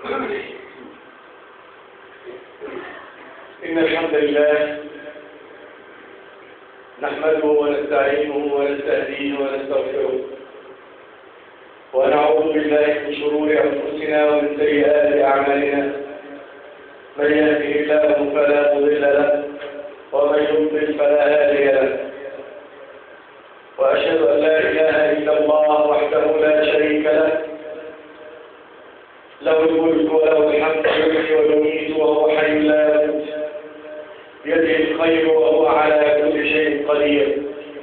إن الحمد لله نحمده ونستعينه ونستهديه ونستغفره ونعوذ بالله من شرور أنفسنا ومن سيئات أعمالنا من يهده الله فلا مضل له ومن يضلل فلا هادي له وأشهد أن لا إله إلا الله وحده لا شريك له له الملك وله الحمد يحيي ويميت وهو حي لا يموت بيده الخير وهو على كل شيء قدير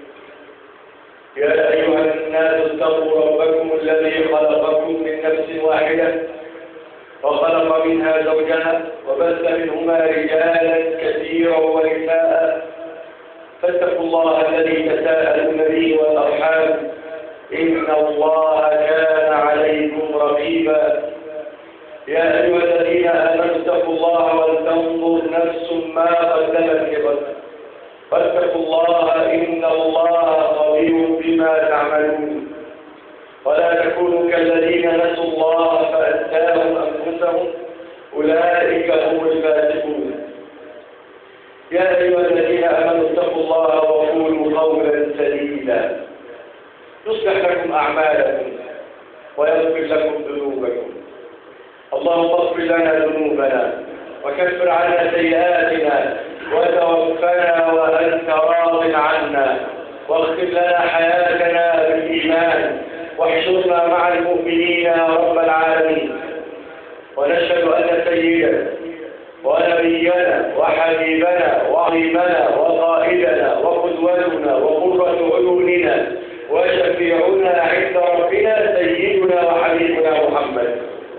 يا أيها الناس اتقوا ربكم الذي خلقكم من نفس واحدة وخلق منها زوجها وبث منهما رجالا كثيرا ونساء فاتقوا الله الذي تساءلون به والأرحام إن الله كان عليكم رقيبا يا أيها الذين آمنوا اتقوا الله ولتنظر نفس ما قدمت لغد فاتقوا الله إن الله خبير بما تعملون ولا تكونوا كالذين نسوا الله فأنساهم أنفسهم أولئك هم الفاسقون يا أيها الذين آمنوا اتقوا الله وقولوا قولا سديدا يصلح لكم أعمالكم ويغفر لكم ذنوبكم اللهم اغفر لنا ذنوبنا وكفر عنا سيئاتنا وتوفنا وأنت راض عنا واغفر لنا حياتنا بالإيمان واحشرنا مع المؤمنين يا رب العالمين ونشهد أن سيدنا ونبينا وحبيبنا وعظيمنا وقائدنا وقدوتنا وقرة عيوننا وشفيعنا عند ربنا سيدنا وحبيبنا محمد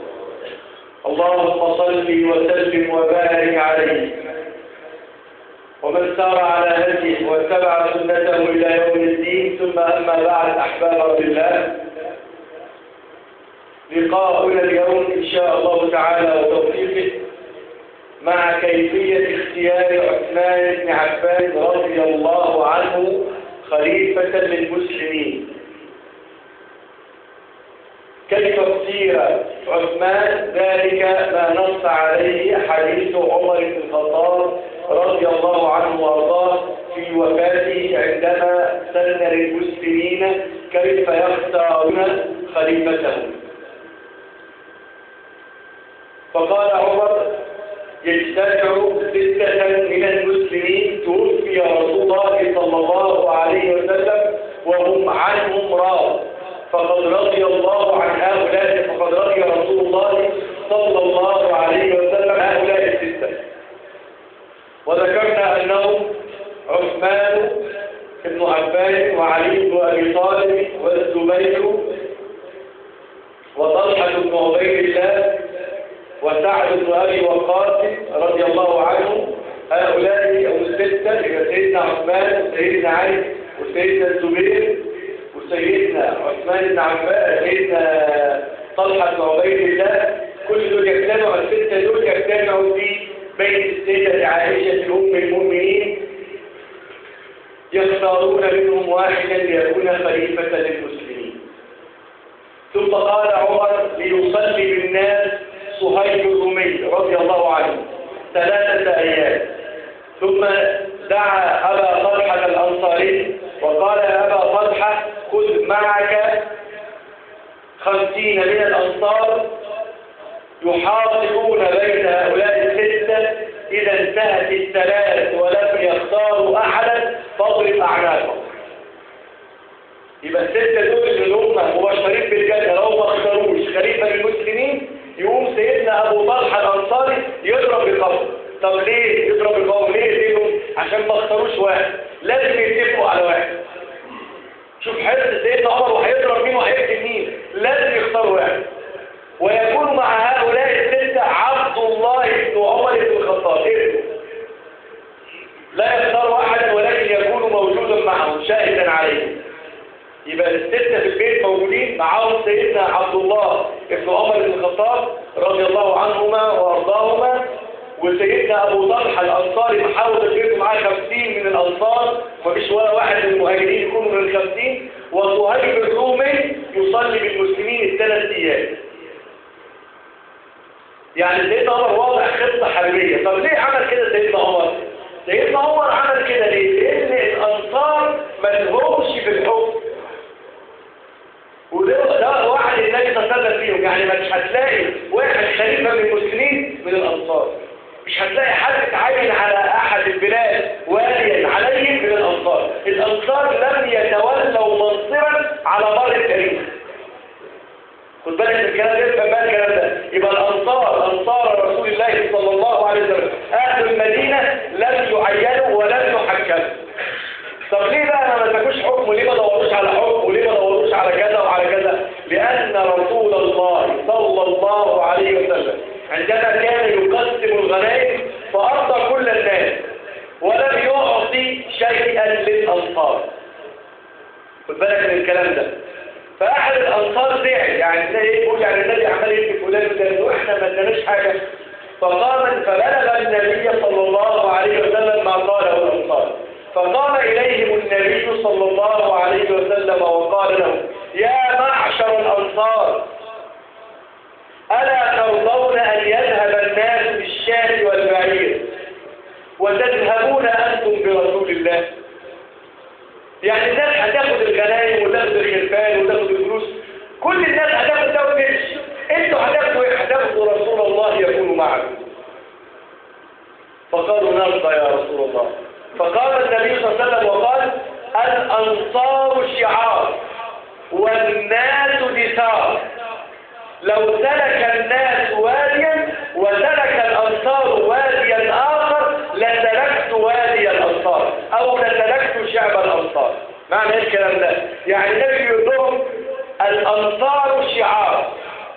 اللهم صل وسلم وبارك عليه ومن سار على هديه واتبع سنته إلى يوم الدين ثم أما بعد أحباب بالله لقاؤنا اليوم إن شاء الله تعالى وتوفيقه مع كيفية اختيار عثمان بن عفان رضي الله عنه خليفة للمسلمين كيف اختير عثمان ذلك ما نص عليه حديث عمر بن الخطاب رضي الله عنه وارضاه في وفاته عندما سن للمسلمين كيف يختارون خليفتهم فقال عمر يجتمع ستة من المسلمين توفي رسول الله صلى الله عليه وسلم وهم عنهم راض فقد رضي الله عن هؤلاء فقد رضي رسول الله صلى الله عليه وسلم هؤلاء الستة وذكرنا أنهم عثمان بن عفان وعلي بن أبي طالب والزبير وطلحة بن عبيد الله وسعد بن أبي وقاص رضي الله عنه هؤلاء الستة سيدنا عثمان وسيدنا علي وسيدنا الزبير وسيدنا عثمان بن عفان سيدنا طلحة بن عبيد الله كل دول يجتمعوا الستة دول يجتمعوا في بيت السيدة عائشة أم المؤمنين يختارون منهم واحدا ليكون خليفة للمسلمين ثم قال عمر ليصلي بالناس صهيب الرومي رضي الله عنه ثلاثة أيام ثم دعا أبا طلحة الأنصاري وقال يا أبا طلحة خذ معك خمسين من الأنصار يحاصرون بين هؤلاء الستة إذا انتهت الثلاث ولم يختاروا أحدا فاضرب أعناقهم يبقى الستة دول اللي هم مبشرين بالجنة لو ما اختاروش خليفة للمسلمين يقوم سيدنا أبو طلحة الأنصاري يضرب بالقبر طب ليه يضرب بالقبر ليه يديهم عشان ما اختاروش واحد لازم يتفقوا على واحد شوف حرص سيدنا عمر وهيضرب مين وهيقتل مين لازم يختاروا واحد ويكون مع هؤلاء الستة عبد الله بن عمر بن الخطاب إيه؟ لا يختار أحد ولكن يكون موجودا معه شاهدا عليه يبقى الستة في البيت موجودين معاهم سيدنا عبد الله بن عمر بن الخطاب رضي الله عنهما وأرضاهما وسيدنا أبو طلحة الأنصاري محاول البيت معاه خمسين من الأنصار مفيش ولا واحد من المهاجرين يكونوا من الخمسين وصهيب الرومي يصلي بالمسلمين الثلاث أيام يعني سيدنا عمر واضع خطة حربية طب ليه عمل كده سيدنا عمر سيدنا عمر عمل كده ليه لان الانصار ما لهمش في الحكم وده ده وعد النبي صلى الله عليه وسلم فيهم يعني مش هتلاقي واحد خليفة من المسلمين من الانصار مش هتلاقي حد اتعين على احد البلاد واليا عليهم من الانصار الانصار لم يتولوا منصبا على مر التاريخ خد بالك من الكلام ده افهم بقى الكلام ده يبقى الانصار انصار رسول الله صلى الله عليه وسلم اهل المدينه لم يعينوا ولم يحكموا طب ليه بقى انا ما تاكوش حكم وليه ما دوروش على حكم وليه ما دوروش على كذا وعلى كذا لان رسول الله صلى الله عليه وسلم عندما كان يقسم الغنائم فارضى كل الناس ولم يعطي شيئا للانصار خد بالك من الكلام ده فأحد الأنصار زعل يعني زي ايه يقول يعني النبي عمال يدي فلان وفلان واحنا ما اداناش حاجة فقام فبلغ النبي صلى الله عليه وسلم ما قاله الأنصار فقام إليهم النبي صلى الله عليه وسلم وقال لهم يا معشر الأنصار ألا ترضون أن يذهب الناس بالشاة والبعير وتذهبون أنتم برسول الله يعني الناس هتاخد الغنايم وتاخد الخلفان وتاخد الفلوس كل الناس هتاخد ده وتمشي انتوا هتاخدوا ايه هتاخدوا رسول الله يكون معكم فقالوا نرضى يا رسول الله فقال النبي صلى الله عليه وسلم وقال الانصار شعار والناس دثار لو سلك الناس واديا وسلك الانصار واديا اخر لسلكت وادي الانصار او لسلكت شعب الانصار معنى ايه الكلام ده يعني النبي بيقول لهم الانصار شعار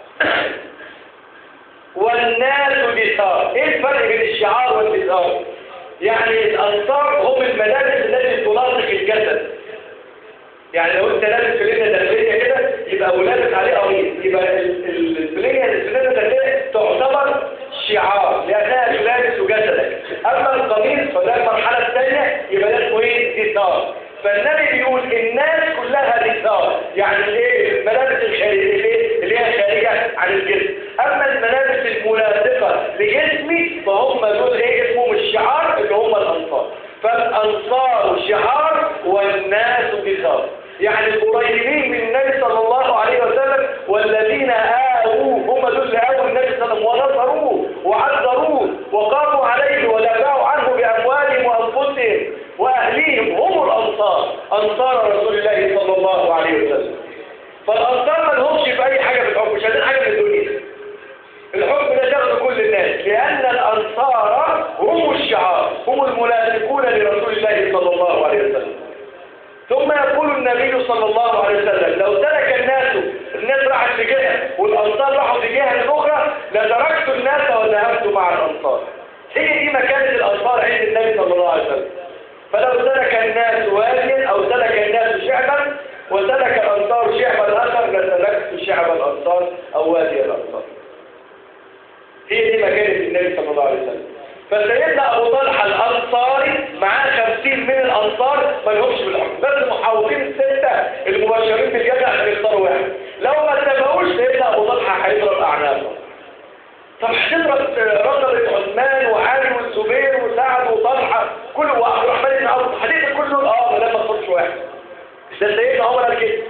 والناس دثار ايه الفرق بين الشعار والدثار يعني الانصار هم الملابس التي تلاصق الجسد يعني لو انت لابس فلينة داخلية كده يبقى ولابس عليه قميص يبقى الفلينة الفلينة الداخلية تعتبر شعار لأنها تلابس جسدك أما القميص فده المرحلة الثانية يبقى ده اسمه ايه دثار فالنبي بيقول الناس كلها دثار يعني الايه الملابس الخارجية اللي هي خارجة عن الجسم أما الملابس الملاصقة لجسمي فهم دول ايه اسمهم الشعار اللي هم الأنصار فالأنصار شعار والناس دثار يعني القريبين من النبي صلى الله عليه وسلم والذين آووا هم دول اللي آووا النبي صلى الله عليه وسلم ونصروه وعذروه وقاموا عليه ودافعوا عنه بأموالهم وأنفسهم وأهليهم هم الأنصار أنصار رسول الله صلى الله عليه وسلم فالأنصار ما لهمش في أي حاجة في الحكم مش عايزين حاجة من الدنيا الحكم ده تاخده كل الناس لأن الأنصار هم الشعار هم الملاذقون لرسول الله صلى الله عليه وسلم ثم يقول النبي صلى الله عليه وسلم لو ترك الناس الناس راحت في جهة والأنصار راحوا في جهة أخرى لتركت الناس وذهبت مع الأنصار هي دي مكانة الأنصار عند النبي صلى الله عليه وسلم فلو ترك الناس واديا أو ترك الناس شعبا وترك الأنصار شعبا آخر لتركت شعب الأنصار أو وادي الأنصار هي دي مكانة النبي صلى الله عليه وسلم فسيدنا أبو طلحة الأنصاري معاه خمسين من الأنصار ما لهمش بالحكم بس المحاوطين الستة المبشرين بالجنة هيختاروا واحد لو ما اتبعوش سيدنا أبو طلحة هيضرب أعناقه طب هتضرب رقبة عثمان وعلي والزبير وسعد وطلحة كل وعبد الرحمن بن عوف هتقتل كل دول اه ما لما تخرجش واحد ده سيدنا عمر قال كده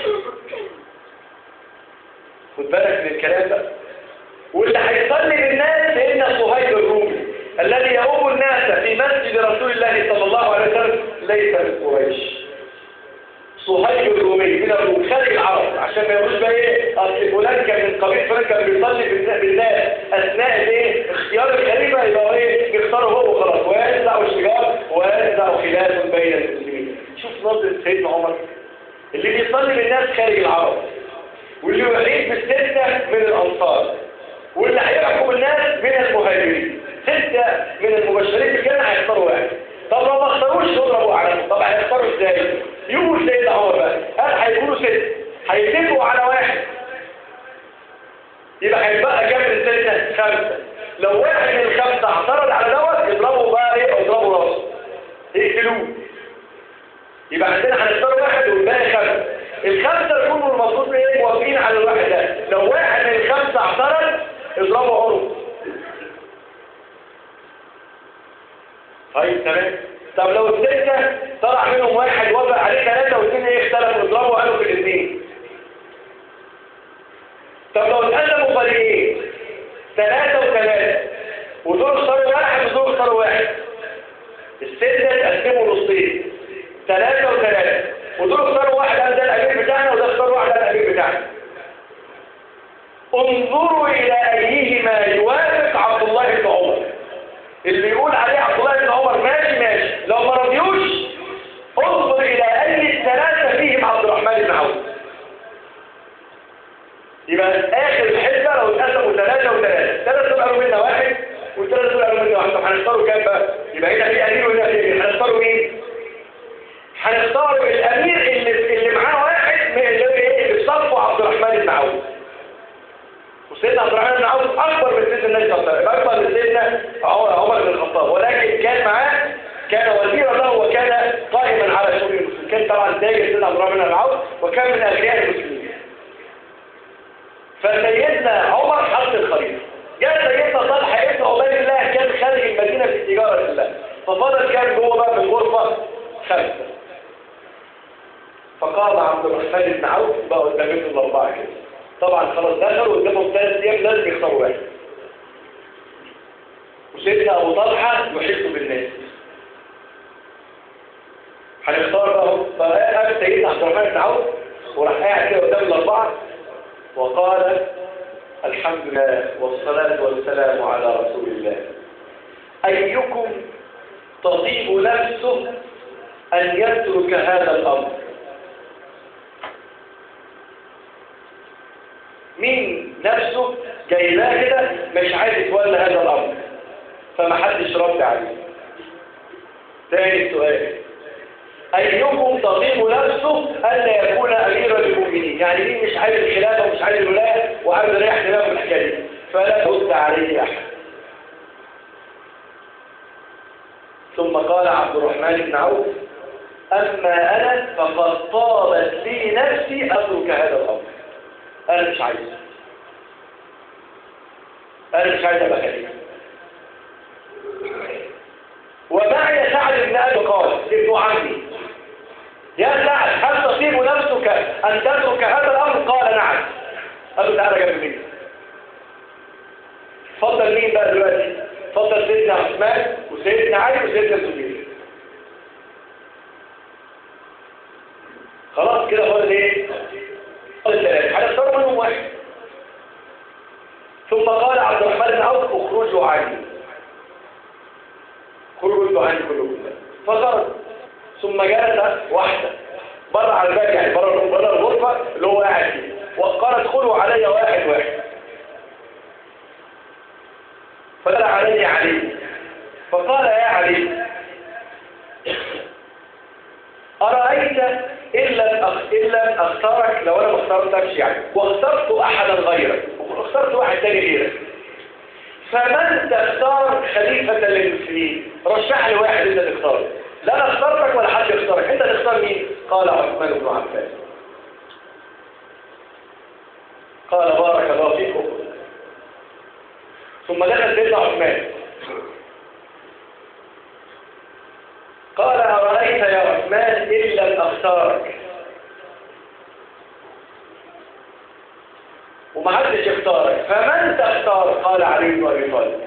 خد بالك من الكلام ده واللي هيصلي بالناس سيدنا صهيب الرومي الذي يؤم الناس في مسجد رسول الله صلى الله عليه وسلم ليس من قريش صهيب الرومي من الروم خارج العرب عشان ما يقولوش بقى ايه اصل فلان كان من قبيل فلان كان بيصلي بالناس اثناء الايه اختيار الخليفه يبقى ايه يختاروا هو وخلاص وينزعوا الشجار وينزعوا خلاف بين المسلمين شوف نظره سيدنا عمر اللي بيصلي بالناس خارج العرب واللي يعيد بالستة من الأنصار واللي هيحكم الناس من المهاجرين ستة من المبشرين بالجنة هيختاروا واحد طب لو ما اختاروش يضربوا أعلامهم طب هيختاروا ازاي؟ يقول سيدنا عمر بقى هل هيكونوا ستة هيتفقوا على واحد يبقى هيبقى كام من ستة؟ خمسة لو واحد من الخمسة اعترض على دوت يضربوا بقى ايه او يضربوا راسه يقتلوه يبقى عندنا هنختار واحد والباقي خمسة الخمسة يكونوا المفروض ايه موافقين على الواحد ده لو واحد من الخمسة اعترض اضربوا عنق طب لو اتقسموا فريقين ثلاثة وثلاثة ودول اختاروا واحد ودول اختاروا واحد الستة اتقسموا نصين ثلاثة وثلاثة ودول اختاروا واحد قال ده الأمير بتاعنا وده اختار واحد قال الأمير بتاعنا انظروا إلى أيهما يوافق عبد الله بن عمر اللي يقول عليه عبد الله بن عمر ماشي ماشي لو ما رضيوش انظر إلى أي الثلاثة فيهم عبد الرحمن بن عوف يبقى آخر الحسبة لو اتقسموا ثلاثة وثلاثة ثلاثة دول قالوا منا واحد والثلاثة دول قالوا منا واحد طب هنختاروا كام بقى؟ يبقى هنا في أمير وهنا في أمير هنختاروا مين؟ هنختار الأمير اللي اللي معاه واحد من اللي ايه اللي صفه عبد الرحمن بن عوف وسيدنا عبد الرحمن بن عوف أكبر من سيدنا النبي صلى الله عليه وسلم أكبر من سيدنا عمر عمر بن الخطاب ولكن كان معاه كان وزيرا له وكان قائما على شؤون المسلمين كان طبعا تاجر سيدنا عبد الرحمن بن عوف وكان من أغنياء المسلمين فسيدنا عمر حط الخريطة جاء سيدنا طلحة ابن عبيد الله كان خارج المدينة في تجارة الله ففضل كان جوه بقى في الغرفة خمسة فقال عبد الرحمن بن عوف بقى قدامهم الأربعة كده طبعا خلاص دخلوا قدامهم ثلاث أيام لازم يختاروا واحد وسيدنا أبو طلحة يحب بالناس هنختار بقى فقال سيدنا عبد الرحمن بن عوف وراح قاعد كده قدام الأربعة وقال الحمد لله والصلاة والسلام على رسول الله أيكم تطيب نفسه أن يترك هذا الأمر مين نفسه جايباه كده مش عايز يتولى هذا الأمر فما حدش رد عليه ثاني سؤال أيكم تطيب نفسه ألا يكون أميرا للمؤمنين يعني مين مش عايز الخلافة ومش عايز الولاية وعايز يريح دماغه في الحكاية دي فلا يرد عليه أحد ثم قال عبد الرحمن بن عوف أما أنا فقد طابت لي نفسي أترك هذا الأمر أنا مش عايز أنا مش عايز أبقى خليفة ومعي سعد بن أبي قال ابن عمي يا سعد هل تصيب نفسك أن تترك هذا الأمر قال نعم قال له تعالى جنب مني فضل مين بقى دلوقتي فضل سيدنا عثمان وسيدنا علي وسيدنا الزبير خلاص كده فاضل ايه فاضل ثلاثة هنختار منهم واحد ثم قال عبد الرحمن بن عوف اخرجوا عني خرجوا عني كلكم فخرج ثم جلس واحدة بره على الباب يعني بره بره الغرفة اللي هو قاعد فيه وقال ادخلوا علي واحد واحد فدل علي علي فقال يا علي أرأيت إن لم أخ... إن لم أختارك لو أنا ما اخترتكش يعني واخترت أحدا غيرك واخترت واحد تاني غيرك فمن تختار خليفة للمسلمين رشح لي واحد انت تختاره لا انا اخترتك ولا حد يختارك انت تختار مين قال عثمان بن عفان قال بارك الله فيكم ثم دخل سيدنا عثمان قال أرأيت يا عثمان إن لم أختارك ومحدش يختارك فمن تختار قال علي بن أبي طالب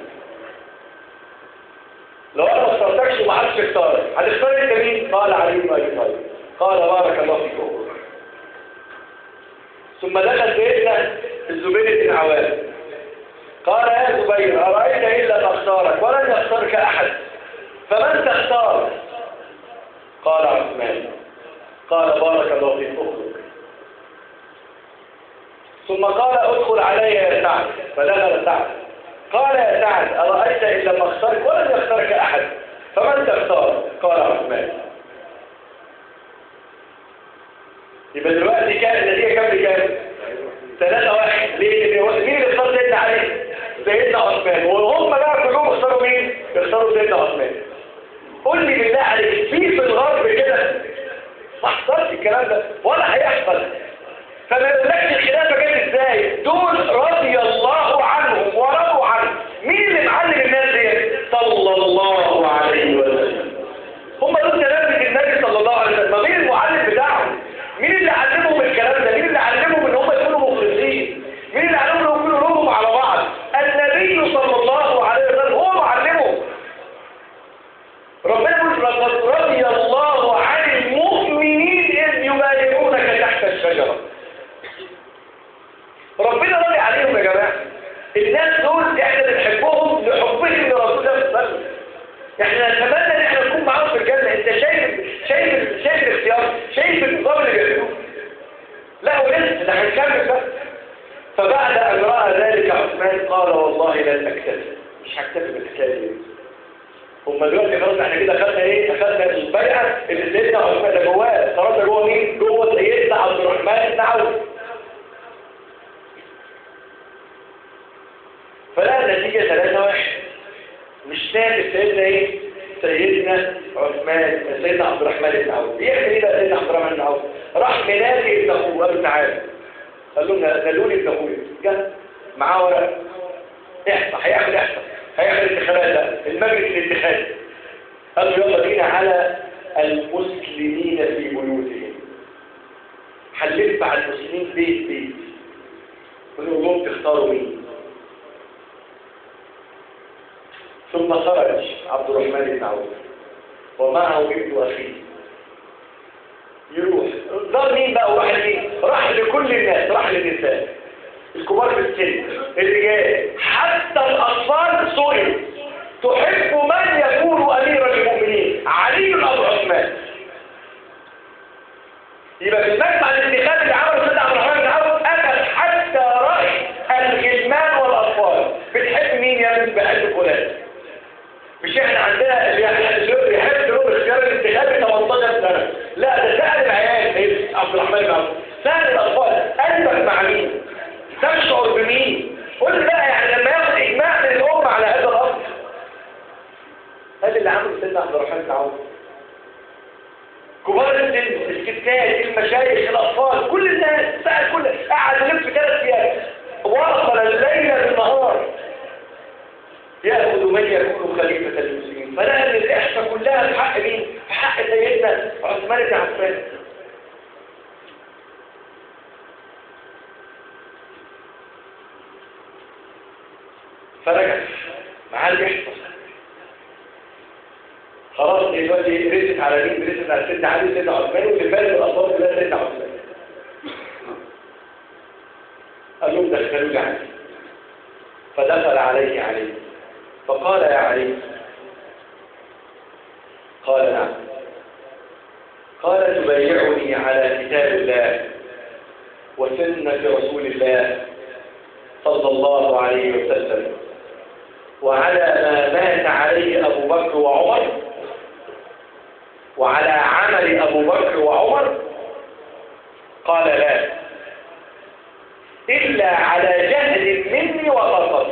لو أنا ما اخترتكش ومحدش يختارك هتختار انت مين قال علي بن أبي طالب قال بارك الله فيكم ثم دخل سيدنا الزبير بن عوام قال يا زبير أرأيت إلا تختارك ولن يختارك أحد فمن تختار قال عثمان قال بارك الله فيك اخرج ثم قال ادخل علي يا سعد فدخل سعد قال يا سعد أرأيت إن لم أختارك ولن يختارك أحد فمن تختار قال عثمان يبقى دلوقتي كان النتيجة كام لكام؟ ثلاثة واحد ليه؟ مين اللي اختار سيدنا علي؟ سيدنا عثمان وهم بقى كلهم اختاروا مين؟ اختاروا سيدنا عثمان قول لي بالله عليك في في الغرب كده ما حصلش الكلام ده ولا هيحصل فما يقولكش الخلافه جت ازاي دول رضي الله عنهم ورضوا عنه مين اللي معلم الناس دي صلى الله عليه وسلم هم دول تلامذه النبي صلى الله عليه وسلم مين المعلم بتاعهم مين اللي علمهم الكلام ده مين اللي علمهم ان هم يكونوا مخلصين مين اللي بنحبهم لحبهم لرسول الله صلى الله عليه وسلم احنا نتمنى ان احنا نكون معاهم في الجنة انت شايف شايف شايف الاختيار شايف النظام اللي بيعملوه لا ولسه ده هنكمل بقى فبعد ان راى ذلك عثمان قال والله لن اكتفي مش هكتفي بالحكايه دي هم دلوقتي خلاص احنا كده خدنا ايه اخدنا البيعه اللي سيدنا عثمان ده جواه خلاص ده جوه مين جوه سيدنا عبد الرحمن بن عوف فلا النتيجه 3 1 مش نافذ سيدنا ايه سيدنا عثمان سيدنا عبد الرحمن بن عوف يعمل ايه بقى سيدنا عبد الرحمن بن عوف راح منادي ابن اخوه قال له تعالى قال لهم نقلوني ابن اخويا جه معاه ورق احصى هيعمل احصى هيعمل انتخابات بقى المجلس الانتخابي قال له يلا بينا على المسلمين في بيوتهم هنلف على المسلمين بيت بيت ونقول لهم تختاروا مين ثم خرج عبد الرحمن بن عوف ومعه ابن اخيه يروح ظهر مين بقى وراح لمين راح لكل الناس راح للنساء الكبار في السن الرجال حتى الاطفال سئلوا تحب من يكون اميرا المؤمنين علي ابو عثمان يبقى في المجمع الانتخابي اللي عمله سيدنا عبد الرحمن بن عوف اخذ حتى راي الغلمان والاطفال بتحب مين يا بنت بحب فلان مش احنا عندنا اللي يحب له اختيار الانتخابي 18 سنه لا ده سأل العيال سيد عبد الرحمن بن عوف سأل الاطفال قلبك مع مين تشعر بمين قول لي بقى يعني لما ياخد اجماع من الامه على هذا الامر هذا اللي عمله سيدنا عبد الرحمن بن عوف كبار السن الستات المشايخ الاطفال كل الناس سأل كل قعد يلف ثلاث ايام وصل الليل بالنهار يأخذ من يكون خليفة المسلمين فلقى ان الإحصاء كلها في حق مين؟ في حق سيدنا عثمان بن عفان فرجع معاه الإحصاء خلاص دلوقتي رست على مين؟ رست على سيدنا علي سيدنا عثمان واللي بالغ الأطفال كلها سيدنا عثمان قال لهم دخلوا لي علي فدخل عليه عليه فقال يا علي قال نعم قال تبايعني على كتاب الله وسنة رسول الله صلى الله عليه وسلم وعلى ما مات عليه أبو بكر وعمر وعلى عمل أبو بكر وعمر قال لا إلا على جهل مني وقصد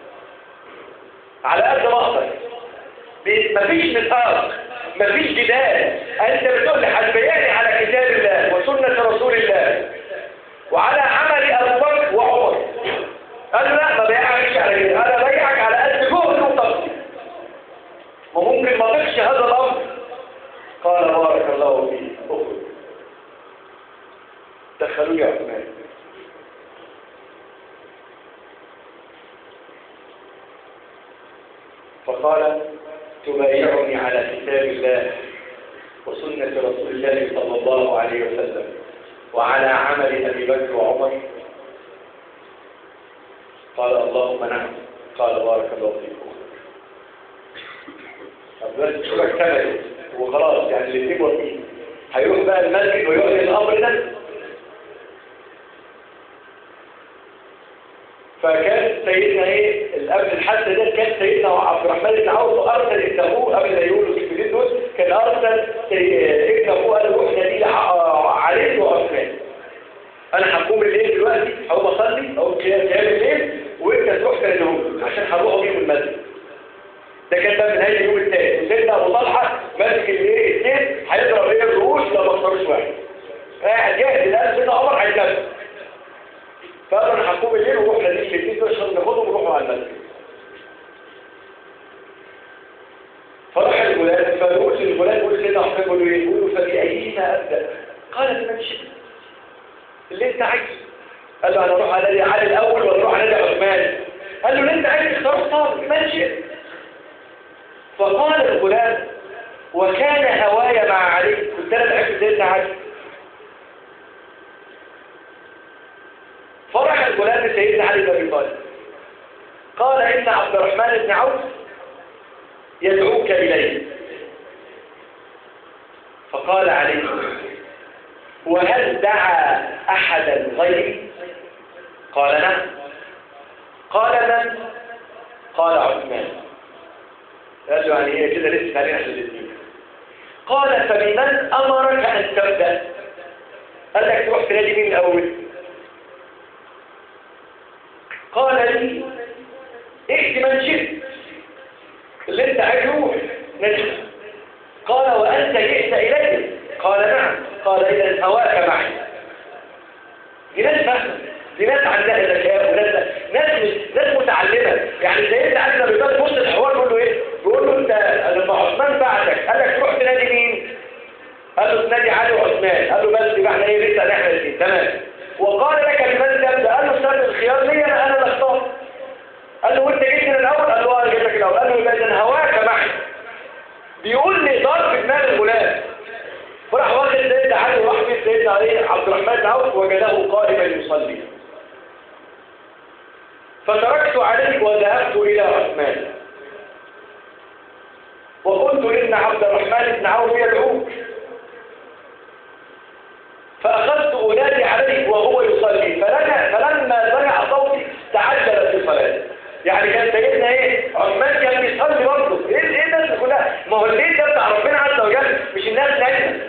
على قد ما اقدر مفيش نطاق مفيش جدال انت بتقول لي هتبيعني على كتاب الله وسنة رسول الله وعلى عمل ابو بكر وعمر قال لا ما بيعكش على كده انا بيعك على قد جهد وطاقتي وممكن ما اطيقش هذا الامر قال بارك الله فيك اخرج دخلوا يا عثمان فقال تبايعني على كتاب الله وسنة رسول الله صلى الله عليه وسلم وعلى عمل أبي بكر وعمر قال اللهم نعم قال بارك الله فيكم طب بس شو اكتملت وخلاص يعني الاثنين واقفين هيروح بقى المسجد ويعلن الامر ده فكان سيدنا ايه قبل الحادثه ده كان سيدنا عبد الرحمن بن عوف ارسل ابن اخوه قبل ما يقولوا الكلمتين دول كان ارسل ابن اخوه قال له احنا دي عليك وعثمان انا هقوم الليل دلوقتي هقوم اصلي او قيام قيام الليل وانت تروح تنهم عشان هنروحوا بيهم المسجد ده كان بقى من نهايه اليوم الثاني وسيدنا ابو طلحه ماسك الايه الاثنين هيضرب ايه الرؤوس لو ما اختاروش واحد قاعد جاهز الان سيدنا عمر هيكمل فقالوا انا هقوم الليل ونروح نادي الاثنين دول عشان ناخدهم ونروحوا على المسجد فراح الولاد فنقول للولاد يقول سيدنا عمر يقول له ايه يقول له فبأيهما ابدا قال بمن شئت اللي انت عايزه قال له انا اروح على علي الاول ولا اروح على عثمان قال له اللي انت عايز اختار اختار بمن شئت فقال الغلام وكان هوايا مع علي كنت انا بحب سيدنا علي فرح الغلام لسيدنا علي بن ابي طالب قال إن عبد الرحمن بن عوف يدعوك إليه فقال عليه وهل دعا أحدا غيري قال نعم قال من قال عثمان قال له يعني هي كده لسه علينا عشان الاثنين قال فبمن أمرك أن تبدأ قال لك تروح تنادي مين الأول قال لي ائت من شئت اللي انت عايز روح نجم قال وأنت جئت إليه قال نعم قال إذا هواك معي دي ناس فاهمة دي ناس عندها ذكاء وناس ناس ناس متعلمة يعني سيدنا علي بن ابي بص الحوار بيقول له ايه؟ بيقول له انت لما عثمان بعتك قال لك تروح تنادي مين؟ قال له تنادي علي وعثمان قال له بس يبقى احنا ايه لسه هنحمل الاثنين تمام وقال لك لمن تبدا قال له استاذ الخيار لي انا انا اللي اختار قال له وانت جيت من الاول قال له اه انا جيتك الاول قال له يبقى اذا هواك معي بيقول لي ضرب دماغ الغلام فراح واخد سيدنا علي وراح بيه سيدنا علي عبد الرحمن بن عوف وجده قائما يصلي فتركت عليه وذهبت الى عثمان وقلت ان عبد الرحمن بن عوف يدعوك فاخذت انادي عليه وهو يصلي فلما فلما سمع صوتي تعجل في صلاته يعني كان سيدنا ايه عثمان كان بيصلي برضه ايه ايه الناس كلها ما هو الليل ده بتاع ربنا عز وجل مش الناس نايمه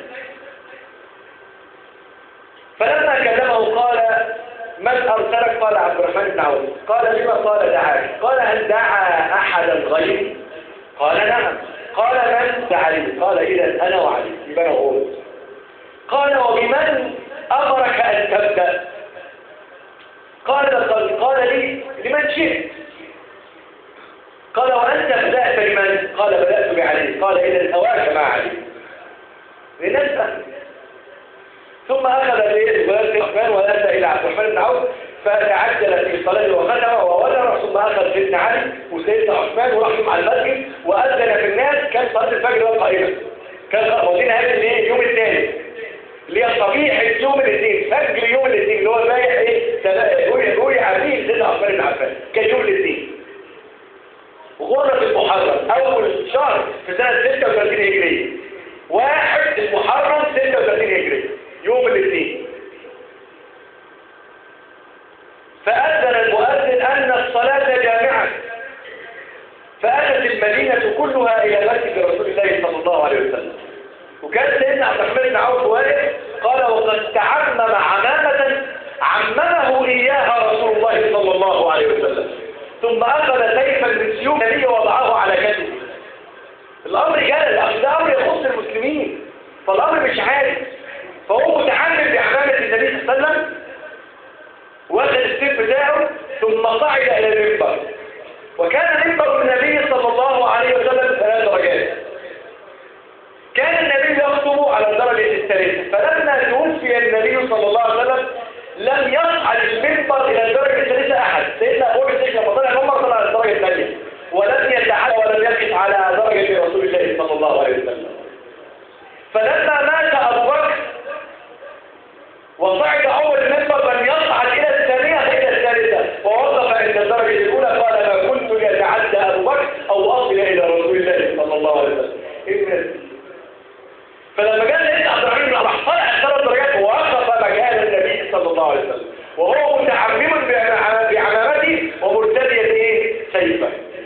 فلما كلمه قال من ارسلك قال عبد الرحمن بن عوف قال لما قال دعاك قال هل دعا احدا غيري قال نعم قال من دعاني قال اذا انا وعلي يبقى انا وهو قال وبمن امرك ان تبدا قال قال لي لمن شئت قال وأنت بدأت لمن؟ قال بدأت بعلي قال إذا هواك مع علي لنفسه ثم أخذ بولاد الرحمن وأتى إلى عبد الرحمن بن عوف فتعجل في صلاته وختم وولر ثم أخذ سيدنا علي وسيدنا عثمان ورحهم على المسجد وأذن في الناس كان صلاة الفجر قائمة كان واخدين هذا الايه اليوم الثاني اللي هي صبيحة يوم الاثنين فجر يوم الاثنين اللي هو بايع ايه روي عبيد سيدنا عثمان بن عفان كان يوم الاثنين غرة المحرم أول شهر في سنة 36 هجرية واحد المحرم 36 هجرية يوم الاثنين فأذن المؤذن أن الصلاة جامعة فأتت المدينة كلها إلى مسجد رسول الله صلى الله عليه وسلم وكان سيدنا عبد الرحمن بن عوف واقف قال وقد تعمم عمامة عممه إياها رسول الله صلى الله عليه وسلم ثم أخذ سيفا من سيوف النبي وضعه على كتفه الأمر جلل أصل ده أمر يخص المسلمين فالأمر مش عارف فهو متعمد بعمامة النبي صلى الله عليه وسلم واخذ السيف بتاعه ثم صعد إلى المنبر وكان منبر النبي صلى الله عليه وسلم ثلاث درجات كان النبي يخطب على الدرجة الثالثة فلما توفي النبي صلى الله عليه وسلم لم يصعد المنبر إلى الدرجة الثالثة أحد سيدنا أبو بكر لما طلع المنبر طلع على الدرجة الثانية ولم يتعدى ولم يقف على درجة رسول الله صلى الله عليه وسلم فلما مات أبو بكر وصعد عمر المنبر لم يصعد إلى الثانية إلى الثالثة ووقف عند الدرجة الأولى قال ما كنت ليتعدى أبو بكر أو أصل إلى رسول الله صلى الله عليه وسلم فلما جاء سيدنا عبد الرحمن راح طلع الثلاث درجات ووقف مكان النبي صلى الله عليه وسلم وهو متعمم بعمامته ومرتدية ايه سيفه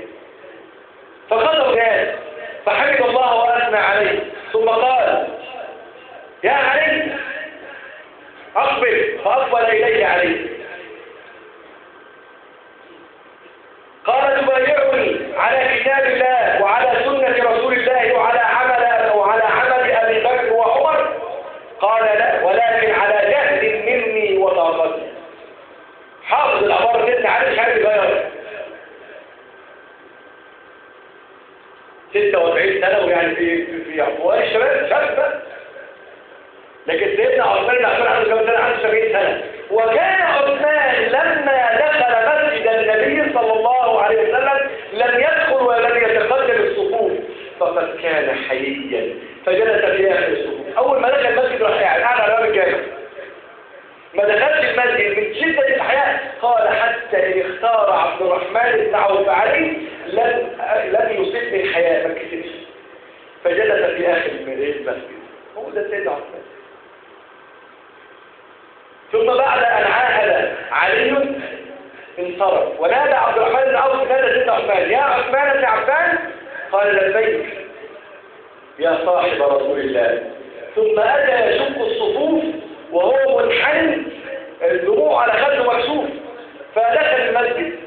فخذوا الناس فحمد الله واثنى عليه ثم قال يا علي اقبل فاقبل اليه علي قال تبايعني على كتاب الله وعلى سنة رسول الله وعلى عمل وعلى عمل أبي بكر وعمر قال لا ولكن على جهل مني وطاقتي حافظ الأخبار سيدنا علي مش عارف يغير 46 سنة ويعني في في في أفواه الشباب شاب بقى لكن سيدنا عثمان بن عفان عنده كم سنة عنده 70 سنة وكان عثمان لما دخل مسجد النبي صلى الله عليه وسلم لم يدخل ولم يتقدم الصفوف فقد كان حييا فجلس في آخر الصفوف أول ما دخل المسجد راح قاعد قاعد على باب الجامع ما دخلش المسجد من شدة الحياة قال حتى حتى إن اختار عبد الرحمن بن عوف علي لن لن يصيبني الحياة ما كسبش فجلس في آخر المسجد هو ده سيدنا عثمان ثم بعد أن عاهد علي انصرف ونادى عبد الرحمن بن عوف نادى سيدنا عثمان يا عثمان بن عفان قال لبيك يا صاحب رسول الله ثم أتى يشق الصفوف وهو منحن الدموع على خده مكشوف فدخل المسجد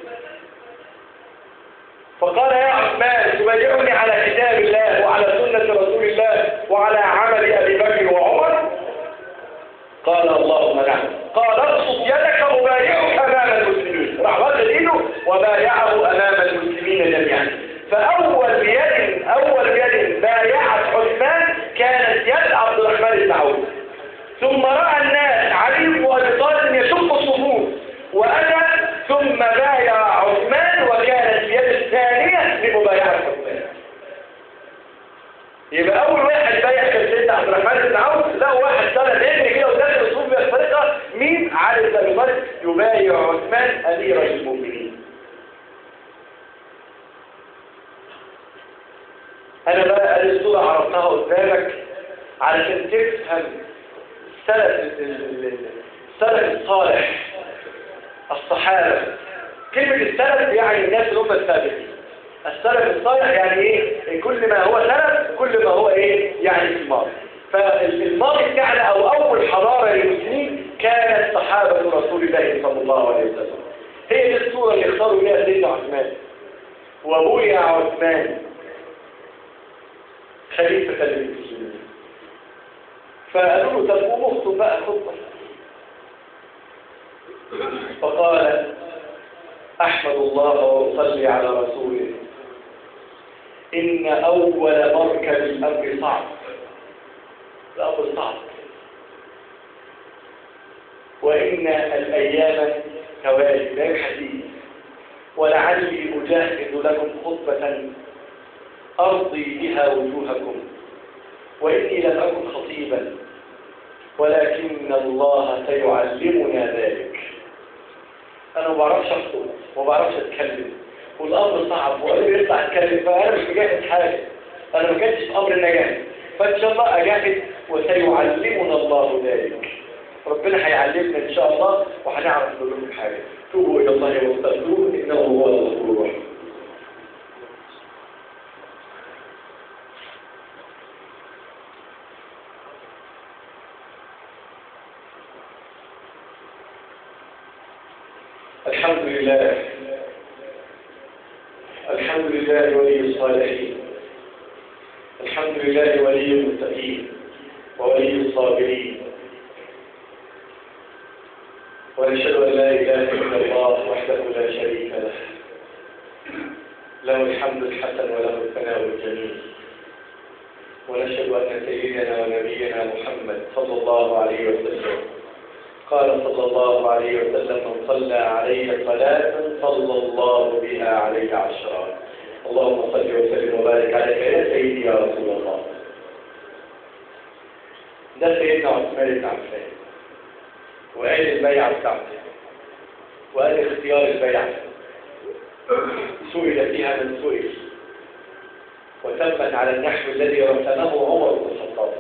فقال يا عثمان تبايعني على كتاب الله وعلى سنة رسول الله وعلى عمل أبي بكر وعمر قال اللهم نعم قال ابسط يدك أبايعك أمام المسلمين راح وجد ايده وبايعه أمام المسلمين جميعا فأول يد أول يد بايعت عثمان كانت يد عبد الرحمن بن عوف ثم رأى الناس علي بن أبي طالب يشق الصفوف وأتى ثم بايع عثمان وكانت اليد الثانية لمبايعة عثمان يبقى أول واحد بايع كان سيدنا عبد الرحمن بن عوف لا واحد طلع لأن كده وداخل الصفوف الفرقة مين علي بن أبي طالب يبايع عثمان أمير المؤمنين أنا بقى هذه الصورة عرضتها قدامك علشان تفهم السلف السلف الصالح الصحابة كلمة السلف يعني الناس اللي هم السابقين السلف الصالح يعني ايه كل ما هو سلف كل ما هو ايه يعني في الماضي فالماضي بتاعنا او اول حضارة للمسلمين كانت صحابة رسول الله صلى الله عليه وسلم هي دي الصورة اللي اختاروا بها سيدنا عثمان وابويا عثمان خليفة للمسلمين فقالوا له طب قوم اخطب بقى خطبة فقال أحمد الله وأصلي على رسوله إن أول مركب الأمر صعب الأمر صعب وإن الأيام توالي لا الحديث ولعلي أجهز لكم خطبة أرضي بها وجوهكم وإني لم أكن خطيبا ولكن الله سيعلمنا ذلك أنا ما بعرفش أخطب وما بعرفش أتكلم والأمر صعب وقالوا يطلع أتكلم فأنا مش مجهز حاجة أنا ما كنتش في أمر النجاح فإن شاء الله أجاهد وسيعلمنا الله ذلك ربنا هيعلمنا إن شاء الله وهنعرف نقول لكم حاجة توبوا إلى الله واستغفروه إنه هو الغفور الرحيم الحمد لله الحمد لله ولي الصالحين الحمد لله ولي المتقين وولي الصابرين ونشهد أن لا إله إلا الله وحده لا شريك له له الحمد الحسن وله الثناء الجميل ونشهد أن سيدنا ونبينا محمد صلى الله عليه وسلم قال صلى الله عليه وسلم من صلى علي صلاة صلى الله بها عليه عشرا اللهم صل وسلم وبارك عليك يا سيدي يا رسول الله ده سيدنا عثمان بن عفان وقال البيعة بتاعته وقال اختيار البيعة سئل فيها من سئل وتمت على النحو الذي رسمه عمر بن الخطاب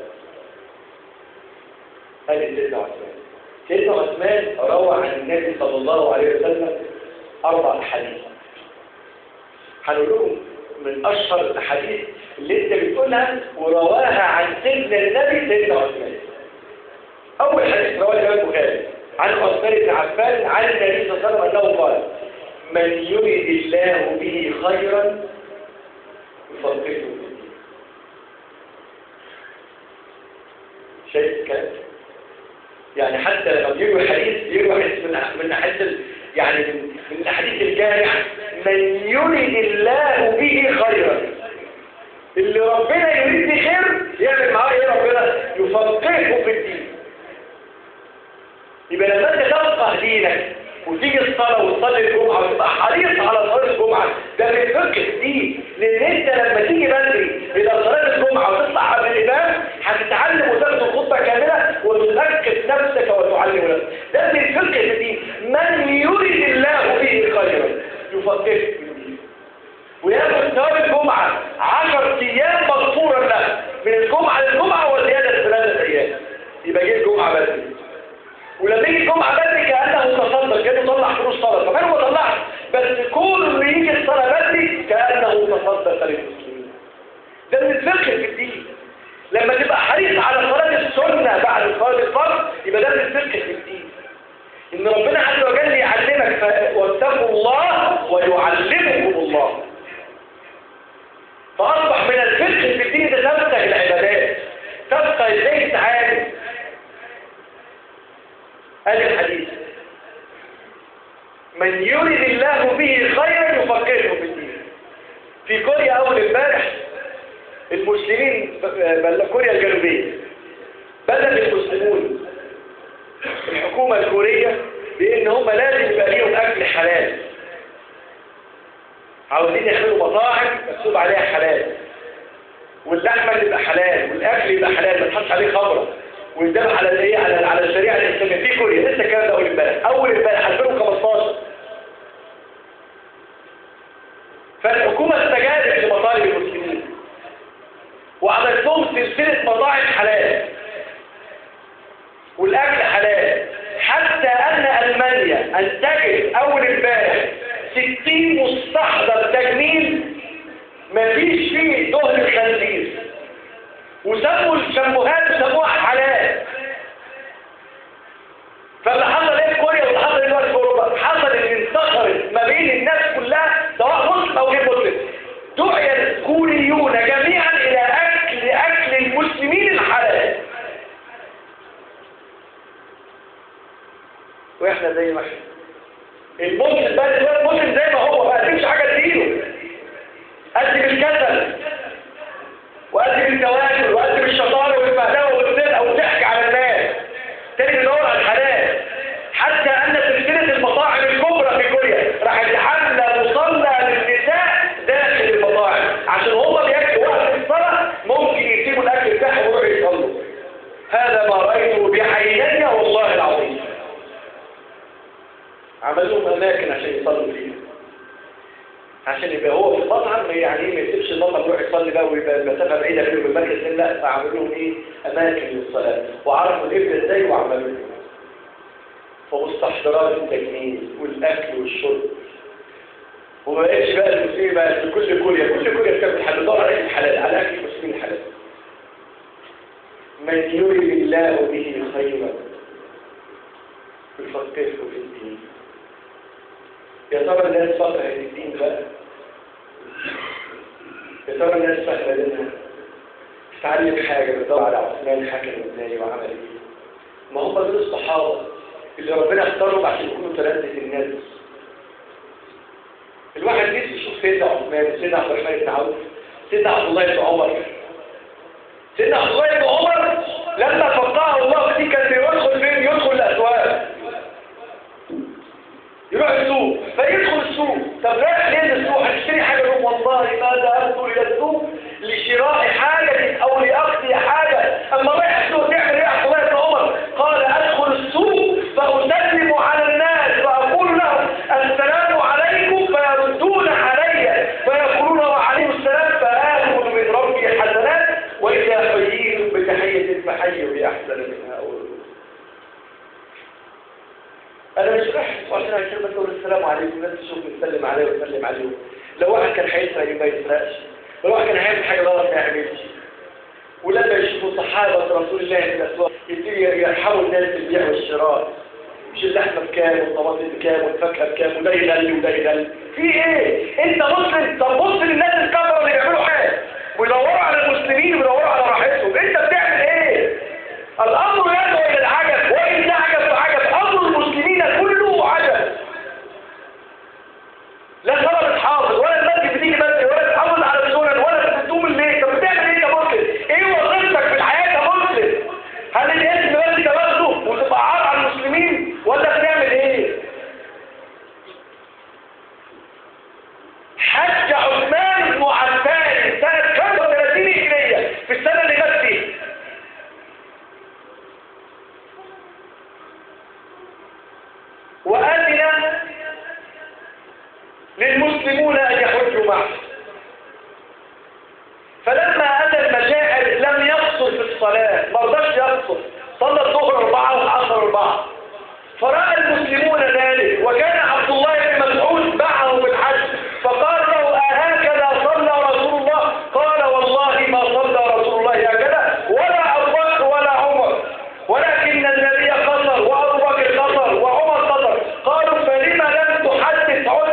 هذه سيدنا عثمان سيدنا عثمان روى عن النبي صلى الله عليه وسلم أربع أحاديث هنقول لهم من أشهر الأحاديث اللي أنت بتقولها ورواها عن سيدنا النبي سيدنا عثمان أول حديث رواه الإمام البخاري عن عثمان بن عفان عن النبي صلى الله عليه وسلم أنه قال من يريد الله به خيرا يفقهه في الدين شايف الكلام يعني حتى لما بيجوا حديث بيجوا حديث من من حديث يعني من من الحديث الجامع من يريد الله به خيرا اللي ربنا يريد به خير يعمل معاه ايه ربنا يفقهه في الدين يبقى لما انت تفقه دينك وتيجي الصلاة وتصلي الجمعة وتبقى حريص على صلاة الجمعة ده من فقه الدين لأن أنت لما تيجي بدري إلى صلاة الجمعة وتطلع قبل الإمام هتتعلم وتاخد خطبة كاملة وتثقف نفسك وتعلم نفسك ده من فقه الدين من يريد الله به الله ويعلمكم الله فأصبح من الفقه في الدين ده تفقه العبادات تفقه ازاي تتعامل ادي الحديث من يرد الله به خيرا يفقهه في الدين في كوريا اول امبارح المسلمين بل كوريا الجنوبيه بدأ المسلمون الحكومة الكورية بأن هم لازم يبقى ليهم أكل حلال عاوزين يعملوا مطاعم مكتوب عليها حلال واللحمة تبقى حلال والأكل يبقى حلال ما تحطش عليه خمرة ويندمج على الايه على على الشريعة الإسلامية في كوريا لسه الكلام ده أول امبارح أول امبارح 2015 فالحكومة استجابت لمطالب المسلمين وعملت لهم سلسلة مطاعم حلال والأكل حلال حتى أن ألمانيا أنتجت أول امبارح 60 مستحضر تجميل مفيش فيه دهن الخنزير وسموا الشامبوهات سموها حلال فاللي حصل ايه في كوريا واللي حصل دلوقتي في اوروبا حصل ان انتشرت ما بين الناس كلها سواء مسلم او غير مسلم دعي الكوريون جميعا الى اكل اكل المسلمين الحلال واحنا زي ما احنا المسلم بقى دلوقتي المسلم زي ما هو ما قدمش حاجه تديله قدم الكسل وقدم التواكل وقدم الشطاره والفهلوه والسرقه والضحك على الناس تاني ندور على الحلال حتى ان سلسله المطاعم الكبرى في كوريا راحت حامله مصلى للنساء داخل المطاعم عشان هم بياكلوا وقت الصلاه ممكن يسيبوا الاكل بتاعهم ويروحوا يصلوا هذا ما رايته بعيني والله العظيم عمل لهم اماكن عشان يصلوا فيها عشان يبقى هو في المطعم يعني ايه ما يسيبش المطعم يروح يصلي بقى ويبقى المسافه بعيده بينه وبين المركز لا فعملوا لهم ايه اماكن للصلاه وعرفوا الابن ازاي وعملوا له ومستحضرات التجميل والاكل والشرب وما بقتش بقى المسلمين بقى في كل كوريا كل كوريا كانت الحلال دور على الحلال على اكل المسلمين الحلال من يريد الله به خيرا يفقهه في الدين يا ترى الناس فقه الدين بقى يا ترى الناس فاهمه دينها تتعلم حاجه بتدور على عثمان حكم ازاي وعمل ايه ما هم دول الصحابه اللي ربنا اختارهم عشان يكونوا تلاتة الناس الواحد نفسه يشوف سيدنا عثمان سيدنا عبد الرحمن بن عوف سيدنا عبد الله بن عمر سيدنا عبد الله بن عمر لما فقهه الله فيه كان بيدخل فين يدخل الاسواق يروح السوق فيدخل السوق طب رايح ليه السوق هتشتري حاجه يقول والله ما ذهبت الى السوق لشراء حاجه او لاخذ حاجه اما رايح السوق تعمل ايه عبد الله بن عمر قال ادخل السوق فاسلم على الناس فاقول لهم السلام عليكم فيردون علي فيقولون وعليكم السلام فاخذ من ربي حسنات واذا حييت بتحيه فحيوا باحسن منها او انا مش رايح عشان عشان بقول السلام عليكم الناس تشوف نسلم عليه وسلم عليه لو واحد كان هيسرق ما يسرقش لو واحد كان هيعمل حاجه غلط ما يعملش ولما يشوفوا صحابه رسول الله في الاسواق يبتدوا يرحموا الناس بالبيع والشراء مش اللحمه بكام والطماطم بكام والفاكهه بكام وده يغلي وده يغلي في ايه انت مسلم طب بص للناس الكفره اللي بيعملوا حاجه ويدوروا على المسلمين ويدوروا على راحتهم انت بتعمل ايه الامر يدعو الى العجب وان عجب عجب امر المسلمين كله عجب لا صلاه حافظ ولا المسجد بتيجي مسجد ولا تحافظ على السنن ولا بتقوم الليل طب بتعمل ايه يا مسلم ايه وظيفتك في الحياه يا مسلم هل الاسم بس انت واخده وتبقى عار على المسلمين ولا بتعمل ايه حج عثمان بن عفان سنه 35 هجريه في السنه اللي مات فيها وأذن للمسلمون أن يحجوا معه فلما أتى المشاعر لم يقصر في الصلاة ما رضاش يقصر صلى الظهر أربعة والعصر أربعة فرأى المسلمون ذلك وكان عبد الله بن مسعود معه بالحج فقال له أهكذا صلى رسول الله قال والله ما صلى رسول الله هكذا ولا أبو بكر ولا عمر ولكن النبي قصر وأبو بكر قصر وعمر قصر قالوا فلما لم تحدث عمر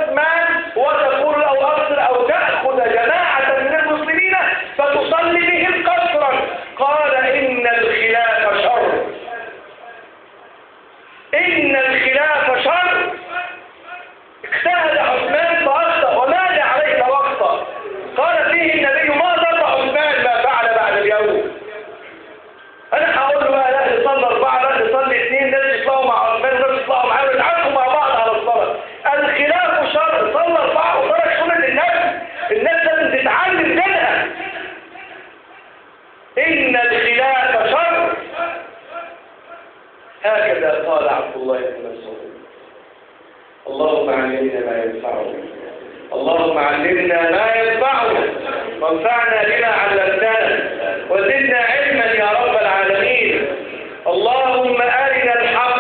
علمنا ما ينفعنا اللهم علمنا ما ينفعنا وانفعنا بما علمتنا وزدنا علما يا رب العالمين اللهم أرنا الحق